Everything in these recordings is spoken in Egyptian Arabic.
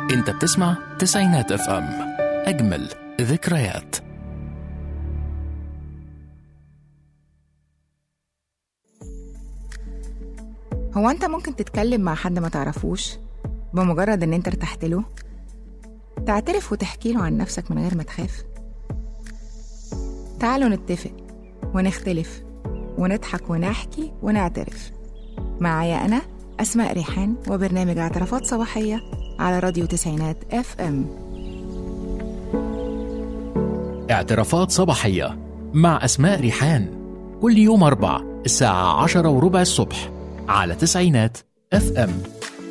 انت بتسمع تسعينات اف ام اجمل ذكريات هو انت ممكن تتكلم مع حد ما تعرفوش بمجرد ان انت ارتحت له تعترف وتحكي له عن نفسك من غير ما تخاف تعالوا نتفق ونختلف ونضحك ونحكي ونعترف معايا انا اسماء ريحان وبرنامج اعترافات صباحيه على راديو تسعينات اف ام اعترافات صباحية مع أسماء ريحان كل يوم أربع الساعة عشرة وربع الصبح على تسعينات اف ام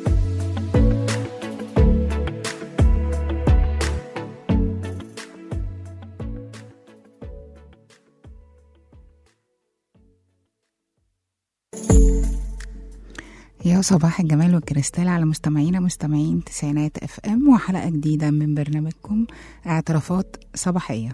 يا صباح الجمال والكريستال على مستمعينا مستمعين تسعينات اف ام وحلقه جديده من برنامجكم اعترافات صباحيه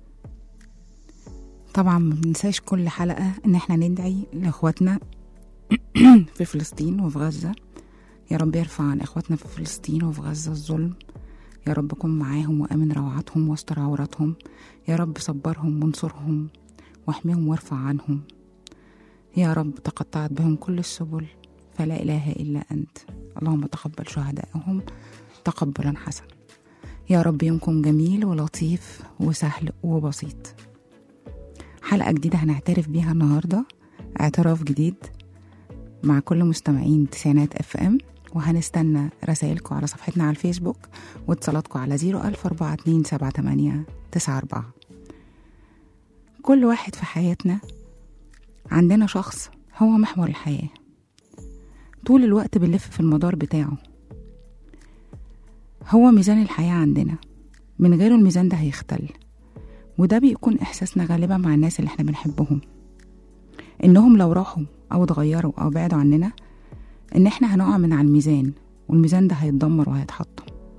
طبعا ما بننساش كل حلقه ان احنا ندعي لاخواتنا في فلسطين وفي غزه يا رب يرفع عن اخواتنا في فلسطين وفي غزه الظلم يا رب كن معاهم وامن روعاتهم واستر عوراتهم يا رب صبرهم وانصرهم واحميهم وارفع عنهم يا رب تقطعت بهم كل السبل فلا إله إلا أنت اللهم تقبل شهدائهم تقبلا حسنا يا رب يومكم جميل ولطيف وسهل وبسيط حلقة جديدة هنعترف بيها النهاردة اعتراف جديد مع كل مستمعين تسعينات اف ام وهنستنى رسائلكم على صفحتنا على الفيسبوك واتصالاتكم على زيرو ألف أربعة اتنين سبعة تمانية تسعة أربعة كل واحد في حياتنا عندنا شخص هو محور الحياه طول الوقت بنلف في المدار بتاعه هو ميزان الحياة عندنا من غيره الميزان ده هيختل وده بيكون إحساسنا غالبا مع الناس اللي احنا بنحبهم إنهم لو راحوا أو اتغيروا أو بعدوا عننا إن احنا هنقع من على الميزان والميزان ده هيتدمر وهيتحطم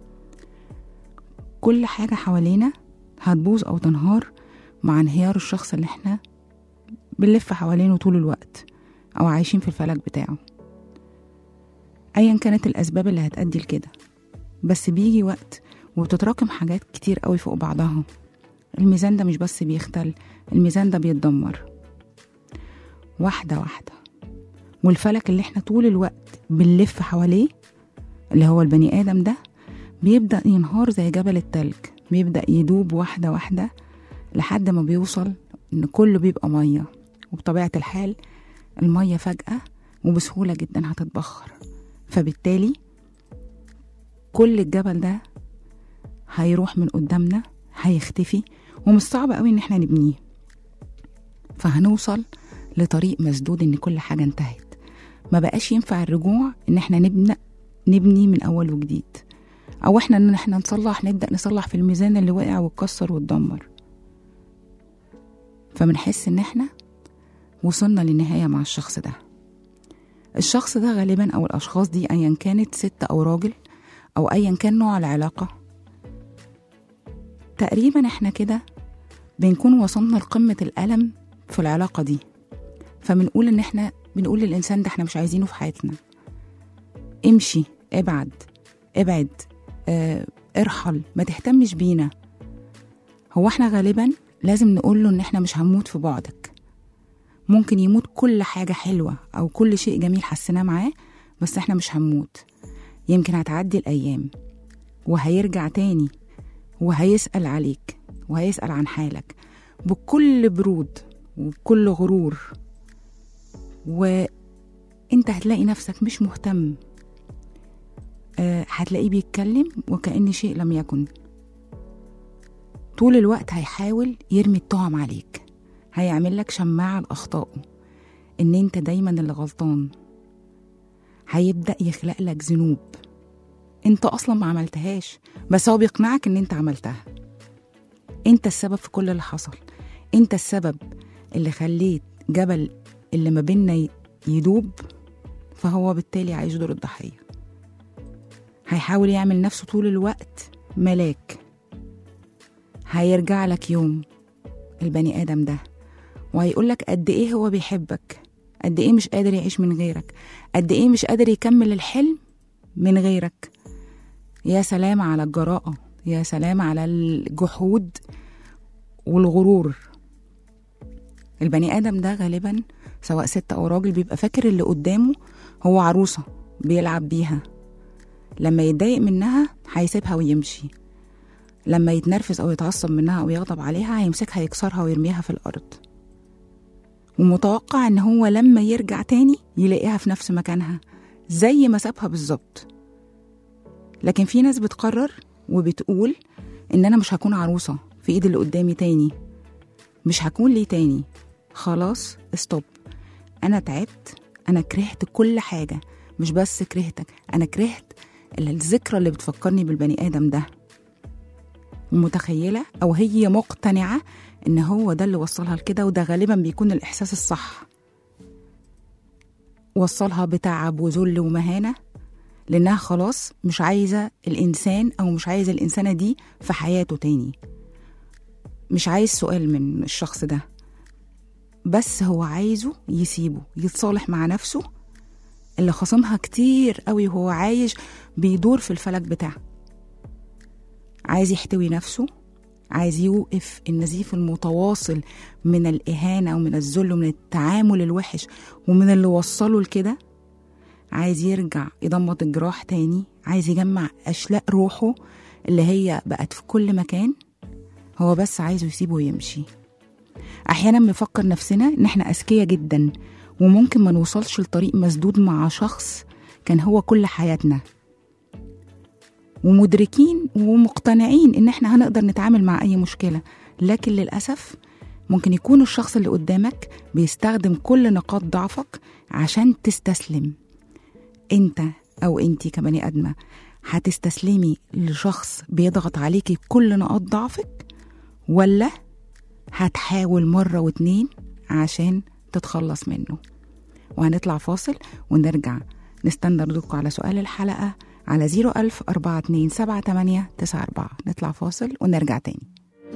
كل حاجة حوالينا هتبوظ أو تنهار مع انهيار الشخص اللي احنا بنلف حوالينه طول الوقت أو عايشين في الفلك بتاعه ايا كانت الاسباب اللي هتأدي لكده بس بيجي وقت وبتتراكم حاجات كتير قوي فوق بعضها الميزان ده مش بس بيختل الميزان ده بيتدمر واحدة واحدة والفلك اللي احنا طول الوقت بنلف حواليه اللي هو البني آدم ده بيبدأ ينهار زي جبل التلج بيبدأ يدوب واحدة واحدة لحد ما بيوصل إن كله بيبقى مية وبطبيعة الحال المية فجأة وبسهولة جدا هتتبخر فبالتالي كل الجبل ده هيروح من قدامنا هيختفي ومش صعب قوي ان احنا نبنيه فهنوصل لطريق مسدود ان كل حاجة انتهت ما بقاش ينفع الرجوع ان احنا نبنى نبني من اول وجديد او احنا ان احنا نصلح نبدا نصلح في الميزان اللي وقع واتكسر واتدمر فبنحس ان احنا وصلنا للنهاية مع الشخص ده الشخص ده غالبا او الاشخاص دي ايا كانت ست او راجل او ايا كان نوع العلاقه تقريبا احنا كده بنكون وصلنا لقمه الالم في العلاقه دي فبنقول ان احنا بنقول للانسان ده احنا مش عايزينه في حياتنا امشي ابعد ابعد اه ارحل ما تهتمش بينا هو احنا غالبا لازم نقول له ان احنا مش هنموت في بعدك ممكن يموت كل حاجة حلوة أو كل شيء جميل حسيناه معاه بس احنا مش هنموت يمكن هتعدي الأيام وهيرجع تاني وهيسأل عليك وهيسأل عن حالك بكل برود وبكل غرور وانت هتلاقي نفسك مش مهتم أه هتلاقيه بيتكلم وكأن شيء لم يكن طول الوقت هيحاول يرمي التهم عليك هيعمل لك شماعة لأخطائه إن أنت دايما اللي غلطان هيبدأ يخلق لك ذنوب أنت أصلا ما عملتهاش بس هو بيقنعك إن أنت عملتها أنت السبب في كل اللي حصل أنت السبب اللي خليت جبل اللي ما بينا يدوب فهو بالتالي عايش دور الضحية هيحاول يعمل نفسه طول الوقت ملاك هيرجع لك يوم البني آدم ده وهيقول لك قد ايه هو بيحبك قد ايه مش قادر يعيش من غيرك قد ايه مش قادر يكمل الحلم من غيرك يا سلام على الجراءة يا سلام على الجحود والغرور البني آدم ده غالبا سواء ست أو راجل بيبقى فاكر اللي قدامه هو عروسة بيلعب بيها لما يتضايق منها هيسيبها ويمشي لما يتنرفز أو يتعصب منها أو يغضب عليها هيمسكها يكسرها ويرميها في الأرض ومتوقع إن هو لما يرجع تاني يلاقيها في نفس مكانها زي ما سابها بالظبط لكن في ناس بتقرر وبتقول إن أنا مش هكون عروسة في إيد اللي قدامي تاني مش هكون ليه تاني خلاص استوب أنا تعبت أنا كرهت كل حاجة مش بس كرهتك أنا كرهت إلا الذكرى اللي بتفكرني بالبني آدم ده ومتخيلة أو هي مقتنعة إن هو ده اللي وصلها لكده وده غالبا بيكون الإحساس الصح وصلها بتعب وذل ومهانة لأنها خلاص مش عايزة الإنسان أو مش عايزة الإنسانة دي في حياته تاني مش عايز سؤال من الشخص ده بس هو عايزه يسيبه يتصالح مع نفسه اللي خصمها كتير قوي وهو عايش بيدور في الفلك بتاعه عايز يحتوي نفسه عايز يوقف النزيف المتواصل من الإهانة ومن الذل ومن التعامل الوحش ومن اللي وصله لكده عايز يرجع يضمد الجراح تاني عايز يجمع أشلاء روحه اللي هي بقت في كل مكان هو بس عايزه يسيبه ويمشي أحيانا بنفكر نفسنا إن إحنا أذكياء جدا وممكن ما نوصلش لطريق مسدود مع شخص كان هو كل حياتنا ومدركين ومقتنعين إن إحنا هنقدر نتعامل مع أي مشكلة لكن للأسف ممكن يكون الشخص اللي قدامك بيستخدم كل نقاط ضعفك عشان تستسلم انت او انتي كبني ادمه هتستسلمي لشخص بيضغط عليكي بكل نقاط ضعفك ولا هتحاول مره واتنين عشان تتخلص منه وهنطلع فاصل ونرجع نستنى ردودكم على سؤال الحلقة على 01000 4278 94 نطلع فاصل ونرجع تاني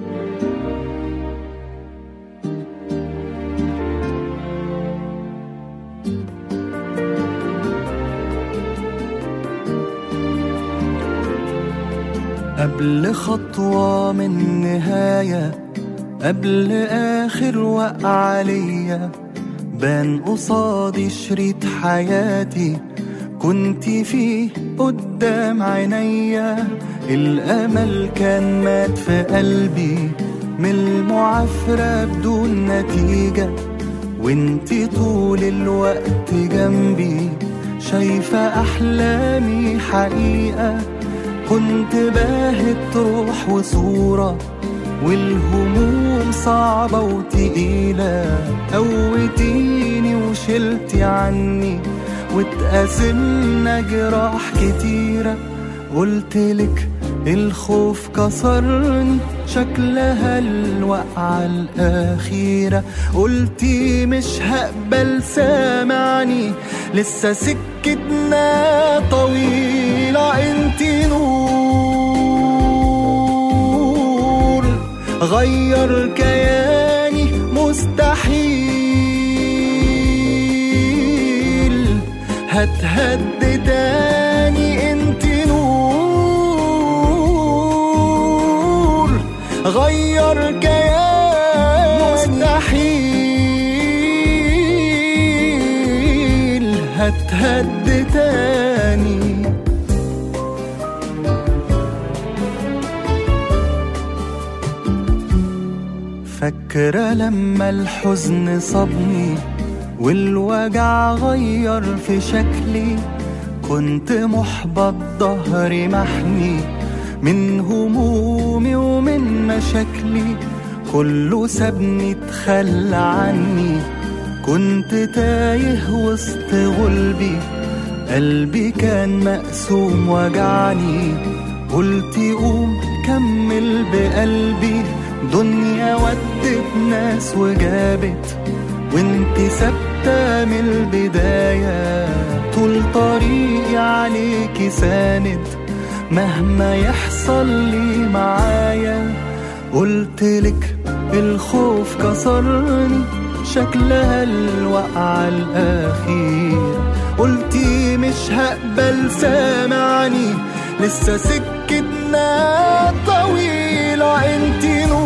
قبل خطوة من نهاية قبل آخر وقعة ليا بان قصادي شريط حياتي كنت فيه قدام عينيا الأمل كان مات في قلبي من المعافرة بدون نتيجة وانتي طول الوقت جنبي شايفة أحلامي حقيقة كنت باهت روح وصورة والهموم صعبة وتقيلة قوتيني وشلتي عني واتقاسمنا جراح كتيرة قلتلك الخوف كسرني شكلها الوقعة الأخيرة قلتي مش هقبل سامعني لسه سكتنا طويلة انتي نور غير كياني مستحيل هتهد تاني انتي نور غير كياني مستحيل هتهد تاني فاكرة لما الحزن صابني والوجع غير في شكلي كنت محبط ظهري محني من همومي ومن مشاكلي كله سابني اتخلى عني كنت تايه وسط غلبي قلبي كان مقسوم وجعني قلت قوم كمل بقلبي دنيا ودت ناس وجابت وانت ثابتة من البداية طول طريقي عليكي ساند مهما يحصل لي معايا قلتلك الخوف كسرني شكلها الوقعة الأخير قلتي مش هقبل سامعني لسه سكتنا طويلة انت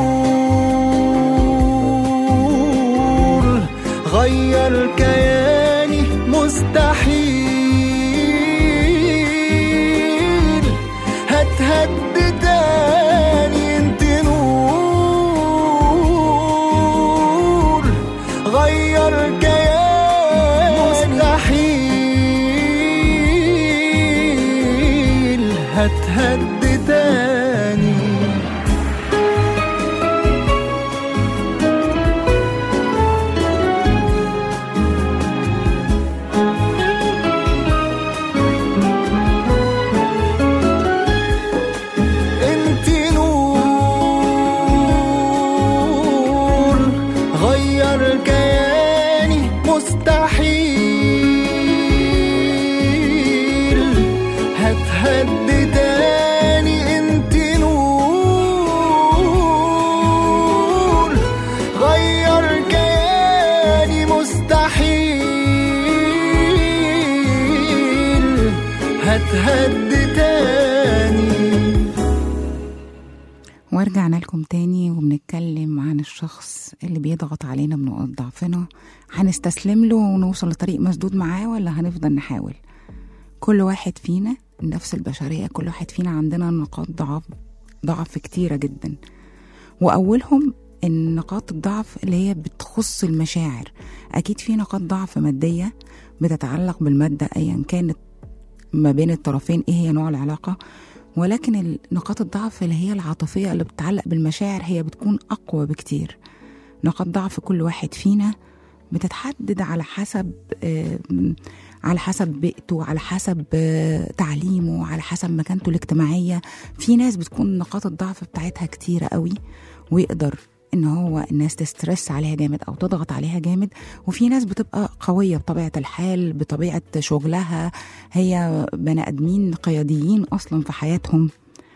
نور غير كياني مستحيل هتهد تاني انت نور غير كياني مستحيل هتهد تاني انت نور غير كياني مستحيل هتهد تاني انت نور غير كياني مستحيل هتهد تاني ورجعنا لكم تاني وبنتكلم عن الشخص اللي بيضغط علينا بنقط ضعفنا هنستسلم له ونوصل لطريق مسدود معاه ولا هنفضل نحاول كل واحد فينا النفس البشرية كل واحد فينا عندنا نقاط ضعف ضعف كتيرة جدا وأولهم إن نقاط الضعف اللي هي بتخص المشاعر أكيد في نقاط ضعف مادية بتتعلق بالمادة أيا كانت ما بين الطرفين إيه هي نوع العلاقة ولكن ال- نقاط الضعف اللي هي العاطفية اللي بتتعلق بالمشاعر هي بتكون أقوى بكتير نقاط ضعف كل واحد فينا بتتحدد على حسب آم، على حسب بيئته على حسب آه، تعليمه على حسب مكانته الاجتماعية في ناس بتكون نقاط الضعف بتاعتها كتيرة قوي ويقدر ان هو الناس تسترس عليها جامد او تضغط عليها جامد وفي ناس بتبقى قوية بطبيعة الحال بطبيعة شغلها هي بني ادمين قياديين اصلا في حياتهم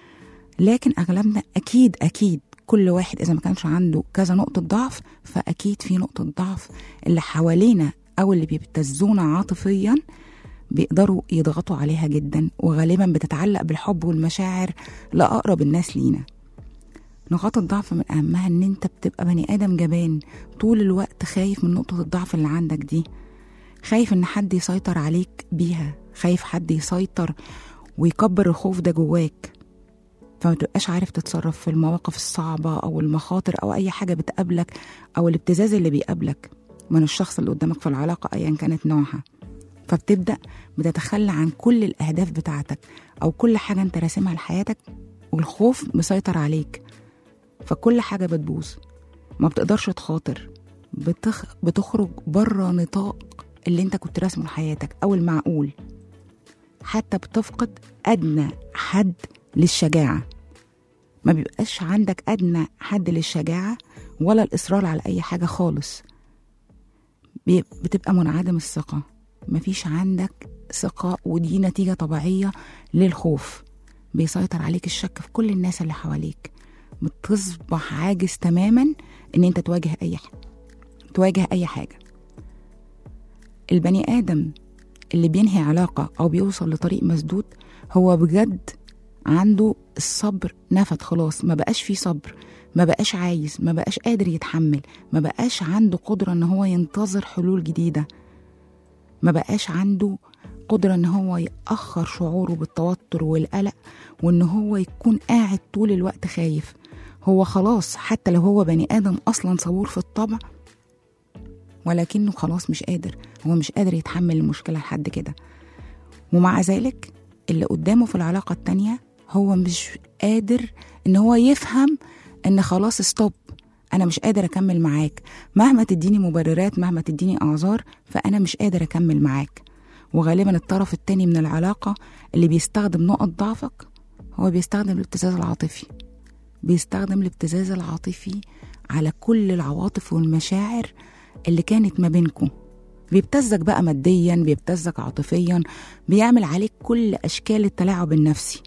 لكن اغلبنا اكيد اكيد كل واحد اذا ما كانش عنده كذا نقطة ضعف فاكيد في نقطة ضعف اللي حوالينا او اللي بيبتزونا عاطفيا بيقدروا يضغطوا عليها جدا وغالبا بتتعلق بالحب والمشاعر لأقرب الناس لينا نقاط الضعف من أهمها إن أنت بتبقى بني آدم جبان طول الوقت خايف من نقطة الضعف اللي عندك دي خايف إن حد يسيطر عليك بيها خايف حد يسيطر ويكبر الخوف ده جواك فما تبقاش عارف تتصرف في المواقف الصعبة أو المخاطر أو أي حاجة بتقابلك أو الابتزاز اللي بيقابلك من الشخص اللي قدامك في العلاقة أيا كانت نوعها فبتبدأ بتتخلى عن كل الأهداف بتاعتك أو كل حاجة أنت راسمها لحياتك والخوف مسيطر عليك فكل حاجة بتبوظ ما بتقدرش تخاطر بتخ... بتخرج بره نطاق اللي انت كنت راسمه لحياتك أو المعقول حتى بتفقد أدنى حد للشجاعة ما بيبقاش عندك أدنى حد للشجاعة ولا الإصرار على أي حاجة خالص بي- بتبقى منعدم الثقة مفيش عندك ثقة ودي نتيجة طبيعية للخوف بيسيطر عليك الشك في كل الناس اللي حواليك بتصبح عاجز تماما ان انت تواجه اي حاجة تواجه اي حاجة البني ادم اللي بينهي علاقة او بيوصل لطريق مسدود هو بجد عنده الصبر نفد خلاص ما بقاش فيه صبر ما بقاش عايز ما بقاش قادر يتحمل ما بقاش عنده قدرة ان هو ينتظر حلول جديدة ما بقاش عنده قدرة ان هو يأخر شعوره بالتوتر والقلق وان هو يكون قاعد طول الوقت خايف هو خلاص حتى لو هو بني آدم أصلا صبور في الطبع ولكنه خلاص مش قادر هو مش قادر يتحمل المشكلة لحد كده ومع ذلك اللي قدامه في العلاقة التانية هو مش قادر ان هو يفهم ان خلاص ستوب انا مش قادر اكمل معاك مهما تديني مبررات مهما تديني اعذار فانا مش قادر اكمل معاك وغالبا الطرف التاني من العلاقة اللي بيستخدم نقط ضعفك هو بيستخدم الابتزاز العاطفي بيستخدم الابتزاز العاطفي على كل العواطف والمشاعر اللي كانت ما بينكم بيبتزك بقى ماديا بيبتزك عاطفيا بيعمل عليك كل اشكال التلاعب النفسي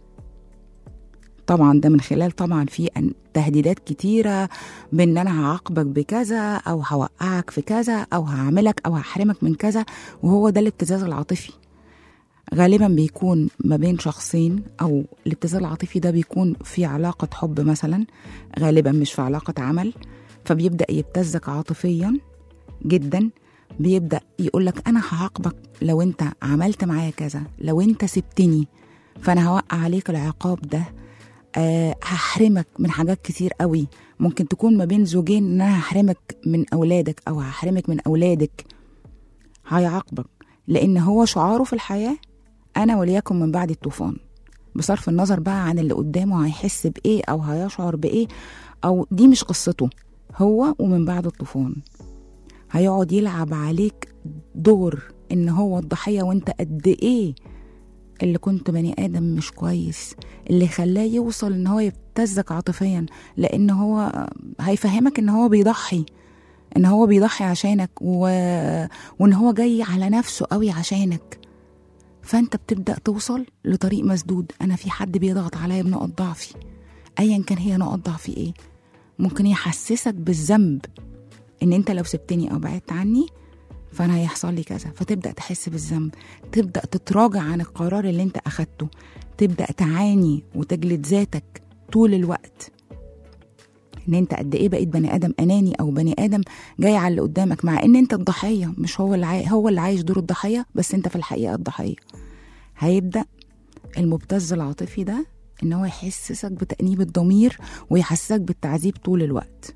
طبعا ده من خلال طبعا في أن- تهديدات كتيرة بان انا هعاقبك بكذا او هوقعك في كذا او هعملك او هحرمك من كذا وهو ده الابتزاز العاطفي غالبا بيكون ما بين شخصين او الابتذال العاطفي ده بيكون في علاقة حب مثلا غالبا مش في علاقة عمل فبيبدأ يبتزك عاطفيا جدا بيبدأ يقولك أنا هعاقبك لو أنت عملت معايا كذا لو أنت سبتني فأنا هوقع عليك العقاب ده أه هحرمك من حاجات كتير قوي ممكن تكون ما بين زوجين ان انا هحرمك من اولادك او هحرمك من اولادك هيعاقبك لان هو شعاره في الحياه انا وليكن من بعد الطوفان بصرف النظر بقى عن اللي قدامه هيحس بايه او هيشعر بايه او دي مش قصته هو ومن بعد الطوفان هيقعد يلعب عليك دور ان هو الضحيه وانت قد ايه اللي كنت بني ادم مش كويس اللي خلاه يوصل ان هو يبتزك عاطفيا لان هو هيفهمك ان هو بيضحي ان هو بيضحي عشانك و... وان هو جاي على نفسه قوي عشانك فانت بتبدا توصل لطريق مسدود انا في حد بيضغط عليا بنقط ضعفي ايا كان هي نقط ضعفي ايه ممكن يحسسك بالذنب ان انت لو سبتني او بعدت عني فانا هيحصل لي كذا فتبدا تحس بالذنب تبدا تتراجع عن القرار اللي انت اخدته تبدا تعاني وتجلد ذاتك طول الوقت ان انت قد ايه بقيت بني ادم اناني او بني ادم جاي على اللي قدامك مع ان انت الضحيه مش هو اللي عاي... هو اللي عايش دور الضحيه بس انت في الحقيقه الضحيه هيبدا المبتز العاطفي ده ان هو يحسسك بتانيب الضمير ويحسسك بالتعذيب طول الوقت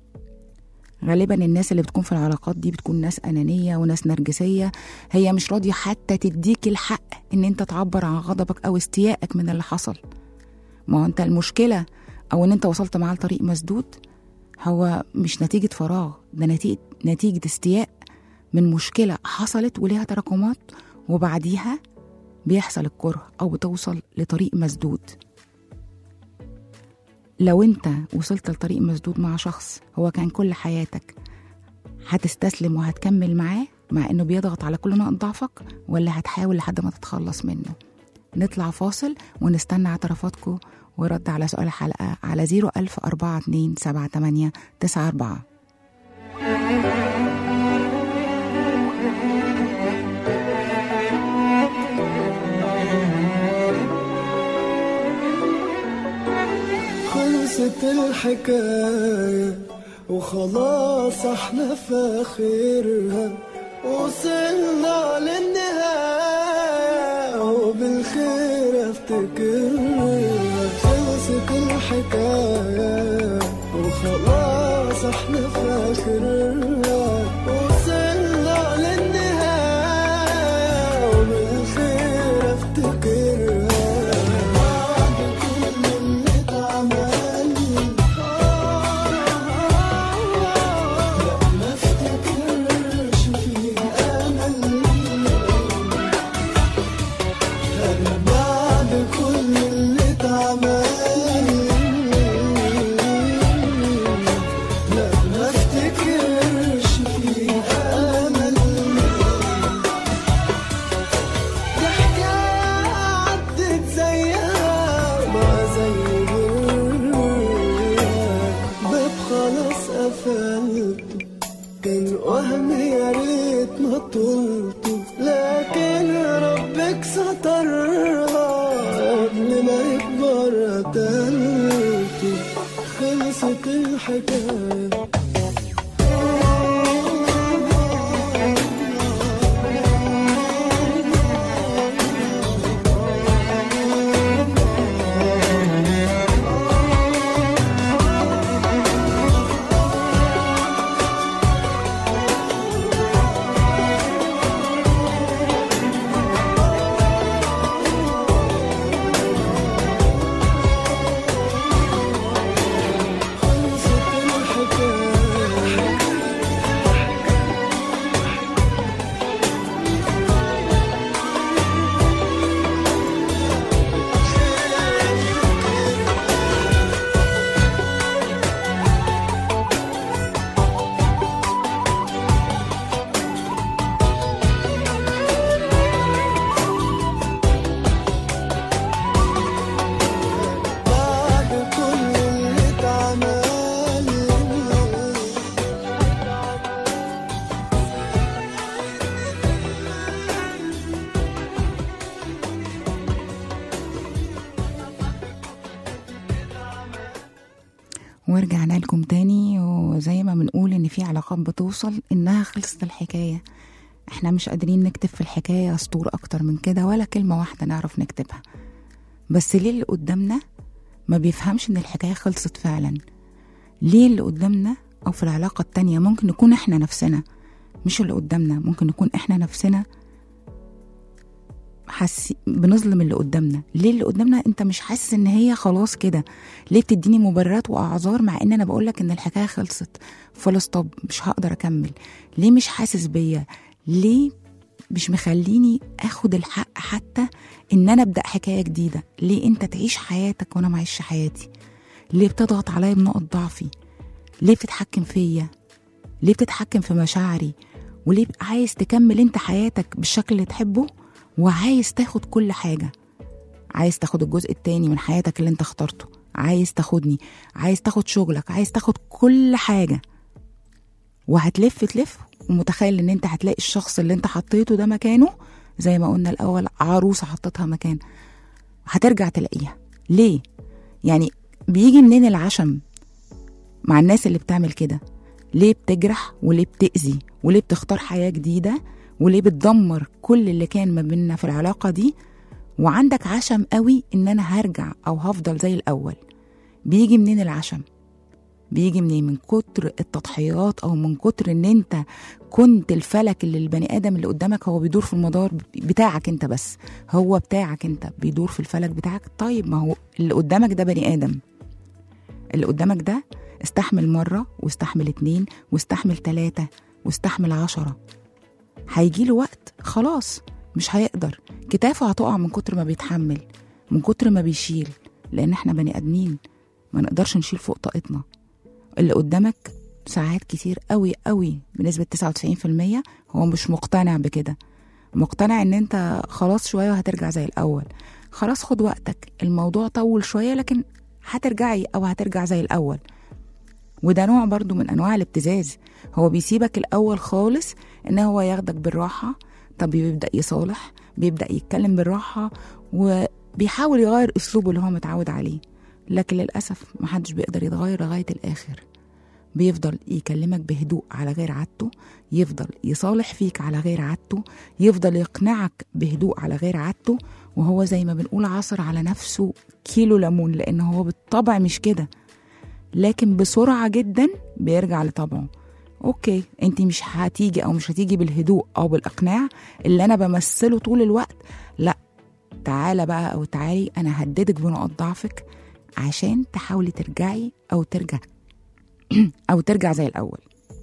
غالبا الناس اللي بتكون في العلاقات دي بتكون ناس أنانية وناس نرجسية هي مش راضية حتى تديك الحق إن أنت تعبر عن غضبك أو استيائك من اللي حصل ما هو أنت المشكلة أو إن أنت وصلت معاه لطريق مسدود هو مش نتيجة فراغ ده نتيجة, نتيجة استياء من مشكلة حصلت وليها تراكمات وبعديها بيحصل الكره أو بتوصل لطريق مسدود لو انت وصلت لطريق مسدود مع شخص هو كان كل حياتك هتستسلم وهتكمل معاه مع انه بيضغط على كل نقط ضعفك ولا هتحاول لحد ما تتخلص منه نطلع فاصل ونستنى اعترافاتكم ورد على سؤال الحلقة على 01000 42 78 94 خلصت الحكاية وخلاص احنا في اخرها وصلنا للنهاية وبالخير افتكرها خلصت الحكاية وخلاص احنا في اخرها وصلنا للنهاية وبالخير افتكرها بعد كل اللي اتعمل ما افتكرش فيه امل انا بعد كل اللي اتعمل لا ما افتكرش فيه امل دي حكاية عدت زيها ما زي غيرها باب خلاص قفلته كان وهم يا ريت ما طولته لكن ربك سترها قبل ما يكبر قتلته خلصت الحكايه خلصت الحكاية ورجعنا لكم تاني وزي ما بنقول ان في علاقات بتوصل انها خلصت الحكاية احنا مش قادرين نكتب في الحكاية سطور اكتر من كده ولا كلمة واحدة نعرف نكتبها بس ليه اللي قدامنا ما بيفهمش ان الحكاية خلصت فعلا ليه اللي قدامنا او في العلاقة التانية ممكن نكون احنا نفسنا مش اللي قدامنا ممكن نكون احنا نفسنا حاسي بنظلم اللي قدامنا ليه اللي قدامنا انت مش حاسس ان هي خلاص كده ليه بتديني مبررات واعذار مع ان انا بقولك ان الحكايه خلصت فول ستوب مش هقدر اكمل ليه مش حاسس بيا ليه مش مخليني اخد الحق حتى ان انا ابدا حكايه جديده ليه انت تعيش حياتك وانا معيش حياتي ليه بتضغط عليا بنقط ضعفي ليه بتتحكم فيا ليه بتتحكم في مشاعري وليه عايز تكمل انت حياتك بالشكل اللي تحبه وعايز تاخد كل حاجة عايز تاخد الجزء التاني من حياتك اللي انت اخترته عايز تاخدني عايز تاخد شغلك عايز تاخد كل حاجة وهتلف تلف ومتخيل ان انت هتلاقي الشخص اللي انت حطيته ده مكانه زي ما قلنا الاول عروسة حطيتها مكان هترجع تلاقيها ليه يعني بيجي منين العشم مع الناس اللي بتعمل كده ليه بتجرح وليه بتأذي وليه بتختار حياة جديدة وليه بتدمر كل اللي كان ما بيننا في العلاقة دي وعندك عشم قوي ان انا هرجع او هفضل زي الاول بيجي منين العشم بيجي منين من كتر التضحيات او من كتر ان انت كنت الفلك اللي البني ادم اللي قدامك هو بيدور في المدار بتاعك انت بس هو بتاعك انت بيدور في الفلك بتاعك طيب ما هو اللي قدامك ده بني ادم اللي قدامك ده استحمل مرة واستحمل اتنين واستحمل تلاتة واستحمل عشرة هيجيله وقت خلاص مش هيقدر كتافه هتقع من كتر ما بيتحمل من كتر ما بيشيل لان احنا بني ادمين ما نقدرش نشيل فوق طاقتنا اللي قدامك ساعات كتير قوي قوي بنسبة 99% هو مش مقتنع بكده مقتنع ان انت خلاص شوية وهترجع زي الاول خلاص خد وقتك الموضوع طول شوية لكن هترجعي او هترجع زي الاول وده نوع برضو من انواع الابتزاز هو بيسيبك الاول خالص ان هو ياخدك بالراحه طب بيبدا يصالح بيبدا يتكلم بالراحه وبيحاول يغير اسلوبه اللي هو متعود عليه لكن للاسف محدش بيقدر يتغير لغايه الاخر بيفضل يكلمك بهدوء على غير عادته يفضل يصالح فيك على غير عادته يفضل يقنعك بهدوء على غير عادته وهو زي ما بنقول عصر على نفسه كيلو ليمون لان هو بالطبع مش كده لكن بسرعة جدا بيرجع لطبعه اوكي انت مش هتيجي او مش هتيجي بالهدوء او بالاقناع اللي انا بمثله طول الوقت لا تعالى بقى او تعالي انا هددك بنقط ضعفك عشان تحاولي ترجعي او ترجع او ترجع زي الاول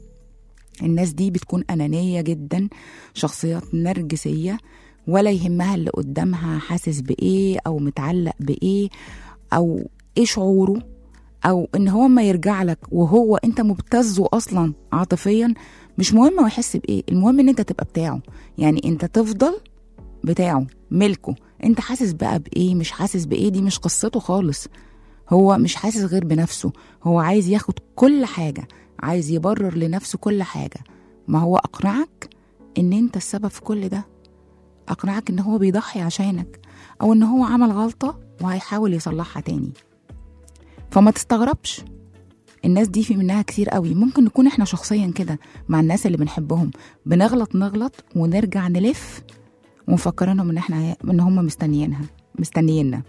الناس دي بتكون انانيه جدا شخصيات نرجسيه ولا يهمها اللي قدامها حاسس بايه او متعلق بايه او ايه شعوره او ان هو ما يرجع لك وهو انت مبتزه اصلا عاطفيا مش مهم هو يحس بايه المهم ان انت تبقى بتاعه يعني انت تفضل بتاعه ملكه انت حاسس بقى بايه مش حاسس بايه دي مش قصته خالص هو مش حاسس غير بنفسه هو عايز ياخد كل حاجة عايز يبرر لنفسه كل حاجة ما هو أقنعك إن أنت السبب في كل ده أقنعك إن هو بيضحي عشانك أو إن هو عمل غلطة وهيحاول يصلحها تاني فما تستغربش الناس دي في منها كتير قوي ممكن نكون احنا شخصيا كده مع الناس اللي بنحبهم بنغلط نغلط ونرجع نلف ومفكرينهم ان احنا ان هم مستنيينها مستنييننا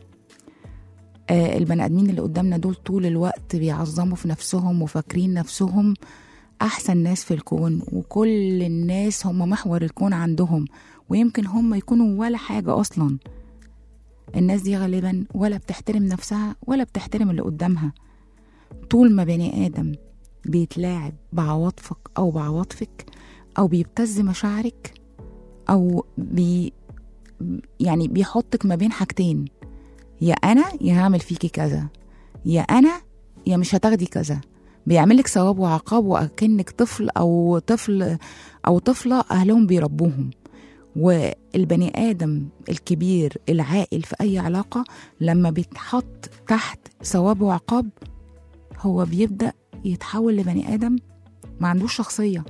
آه البني ادمين اللي قدامنا دول طول الوقت بيعظموا في نفسهم وفاكرين نفسهم احسن ناس في الكون وكل الناس هم محور الكون عندهم ويمكن هم يكونوا ولا حاجه اصلا الناس دي غالبا ولا بتحترم نفسها ولا بتحترم اللي قدامها طول ما بني آدم بيتلاعب بعواطفك أو بعواطفك أو بيبتز مشاعرك أو بي يعني بيحطك ما بين حاجتين يا أنا يا هعمل فيكي كذا يا أنا يا مش هتاخدي كذا بيعملك ثواب وعقاب وأكنك طفل أو طفل أو طفلة أهلهم بيربوهم والبني آدم الكبير العاقل في أي علاقة لما بيتحط تحت ثواب وعقاب هو بيبدأ يتحول لبني آدم ما عندوش شخصية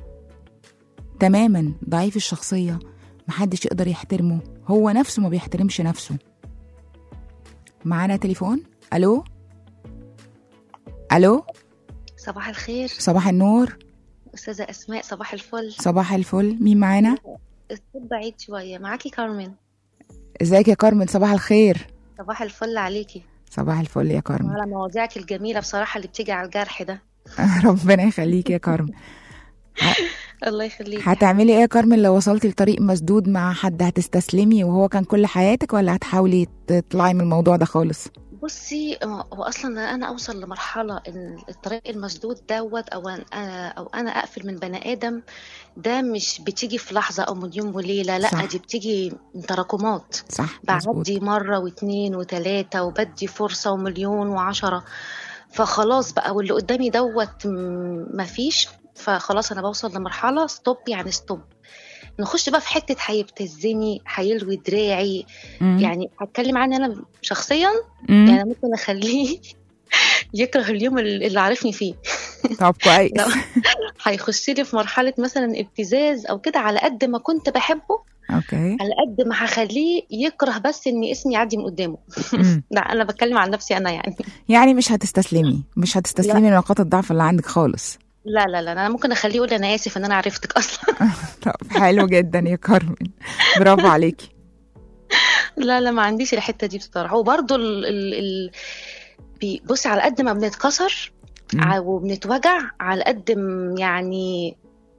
تماما ضعيف الشخصية محدش يقدر يحترمه هو نفسه ما بيحترمش نفسه معانا تليفون ألو ألو صباح الخير صباح النور أستاذة أسماء صباح الفل صباح الفل مين معانا الصوت بعيد شوية معاكي كارمن ازيك يا كارمن صباح الخير صباح الفل عليكي صباح الفل يا كارمن وعلى مواضيعك الجميلة بصراحة اللي بتيجي على الجرح ده ربنا يخليك يا كارمن الله يخليك هتعملي ايه يا كارمن لو وصلتي لطريق مسدود مع حد هتستسلمي وهو كان كل حياتك ولا هتحاولي تطلعي من الموضوع ده خالص بصي هو اصلا انا اوصل لمرحله ان الطريق المسدود دوت او انا او انا اقفل من بني ادم ده مش بتيجي في لحظه او من يوم وليله لا صح. دي بتيجي من تراكمات صح مظبوط بعدي مرة واتنين وتلاتة وبدي فرصة ومليون وعشرة فخلاص بقى واللي قدامي دوت م- مفيش فخلاص أنا بوصل لمرحلة ستوب يعني ستوب نخش بقى في حتة هيبتزني هيلوي دراعي مم. يعني هتكلم عني أنا شخصيا مم. يعني ممكن أخليه يكره اليوم اللي اللي عارفني فيه طب كويس لا. هيخش لي في مرحلة مثلا ابتزاز أو كده على قد ما كنت بحبه اوكي على قد ما هخليه يكره بس ان اسمي يعدي من قدامه مم. لا انا بتكلم عن نفسي انا يعني يعني مش هتستسلمي مش هتستسلمي لنقاط الضعف اللي عندك خالص لا لا لا انا ممكن اخليه يقول لي انا اسف ان انا عرفتك اصلا طب حلو جدا يا كارمن برافو عليكي لا لا ما عنديش الحته دي بصراحه وبرضه ال ال ال بي- بصي على قد ما بنتكسر مم. ع- وبنتوجع على قد م- يعني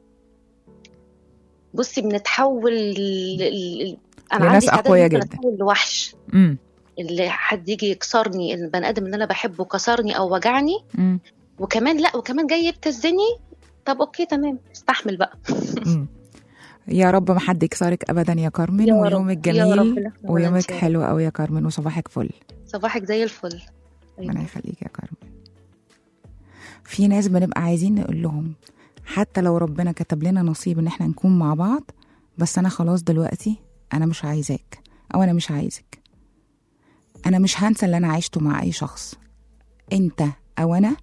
بصي بنتحول ل- ل- ل- انا لناس عندي استعداد أقوياء ممكن جدا. اتحول لوحش مم. اللي حد يجي يكسرني البني ادم اللي انا بحبه كسرني او وجعني مم. وكمان لا وكمان جاي يبتزني طب اوكي تمام استحمل بقى مم. يا رب ما حد يكسرك ابدا يا كارمن يا رب، ويومك يا رب جميل لا، ولا ويومك ننساك. حلو قوي يا كارمن وصباحك فل صباحك زي الفل ربنا يخليك يا كارمن في ناس بنبقى عايزين نقول لهم حتى لو ربنا كتب لنا نصيب ان احنا نكون مع بعض بس انا خلاص دلوقتي انا مش عايزاك او انا مش عايزك انا مش هنسى اللي انا عشته مع اي شخص انت او انا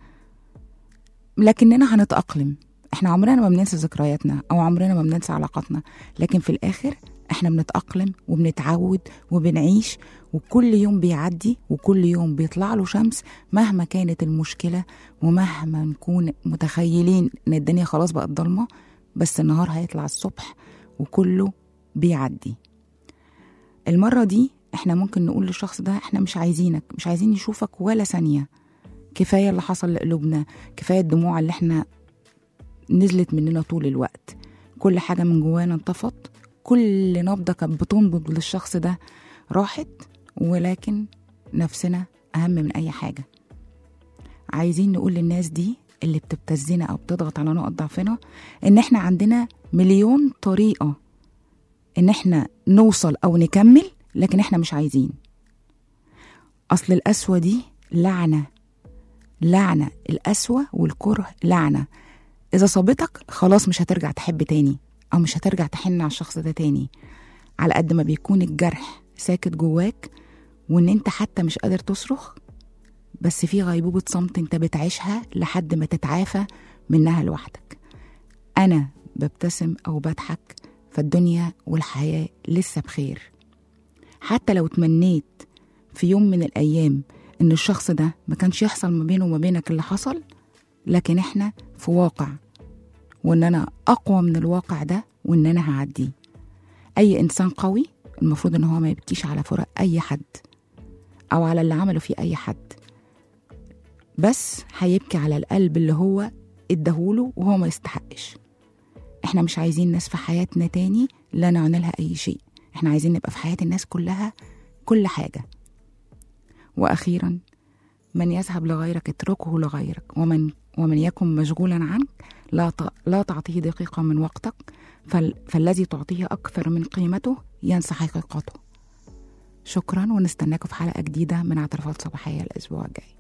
لكننا هنتأقلم احنا عمرنا ما بننسى ذكرياتنا او عمرنا ما بننسى علاقاتنا لكن في الاخر احنا بنتأقلم وبنتعود وبنعيش وكل يوم بيعدي وكل يوم بيطلع له شمس مهما كانت المشكلة ومهما نكون متخيلين ان الدنيا خلاص بقت ضلمة بس النهار هيطلع الصبح وكله بيعدي المرة دي احنا ممكن نقول للشخص ده احنا مش عايزينك مش عايزين نشوفك ولا ثانية كفاية اللي حصل لقلوبنا كفاية الدموع اللي احنا نزلت مننا طول الوقت كل حاجة من جوانا انطفت كل نبضة كانت بتنبض للشخص ده راحت ولكن نفسنا أهم من أي حاجة عايزين نقول للناس دي اللي بتبتزنا أو بتضغط على نقط ضعفنا إن إحنا عندنا مليون طريقة إن إحنا نوصل أو نكمل لكن إحنا مش عايزين أصل القسوة دي لعنة لعنة القسوة والكره لعنة إذا صابتك خلاص مش هترجع تحب تاني أو مش هترجع تحن على الشخص ده تاني على قد ما بيكون الجرح ساكت جواك وإن أنت حتى مش قادر تصرخ بس في غيبوبة صمت أنت بتعيشها لحد ما تتعافى منها لوحدك أنا ببتسم أو بضحك فالدنيا والحياة لسه بخير حتى لو تمنيت في يوم من الأيام إن الشخص ده ما كانش يحصل ما بينه وما بينك اللي حصل لكن إحنا في واقع وإن أنا أقوى من الواقع ده وإن أنا هعديه أي إنسان قوي المفروض إن هو ما يبكيش على فراق أي حد أو على اللي عمله فيه أي حد بس هيبكي على القلب اللي هو اداهوله وهو ما يستحقش احنا مش عايزين ناس في حياتنا تاني لا نعنى لها اي شيء احنا عايزين نبقى في حياة الناس كلها كل حاجة واخيرا من يذهب لغيرك اتركه لغيرك ومن ومن يكن مشغولا عنك لا ت- لا تعطيه دقيقة من وقتك فال فالذي تعطيه أكثر من قيمته ينسى حقيقته شكرا ونستناكم في حلقة جديدة من اعترافات صباحية الأسبوع الجاي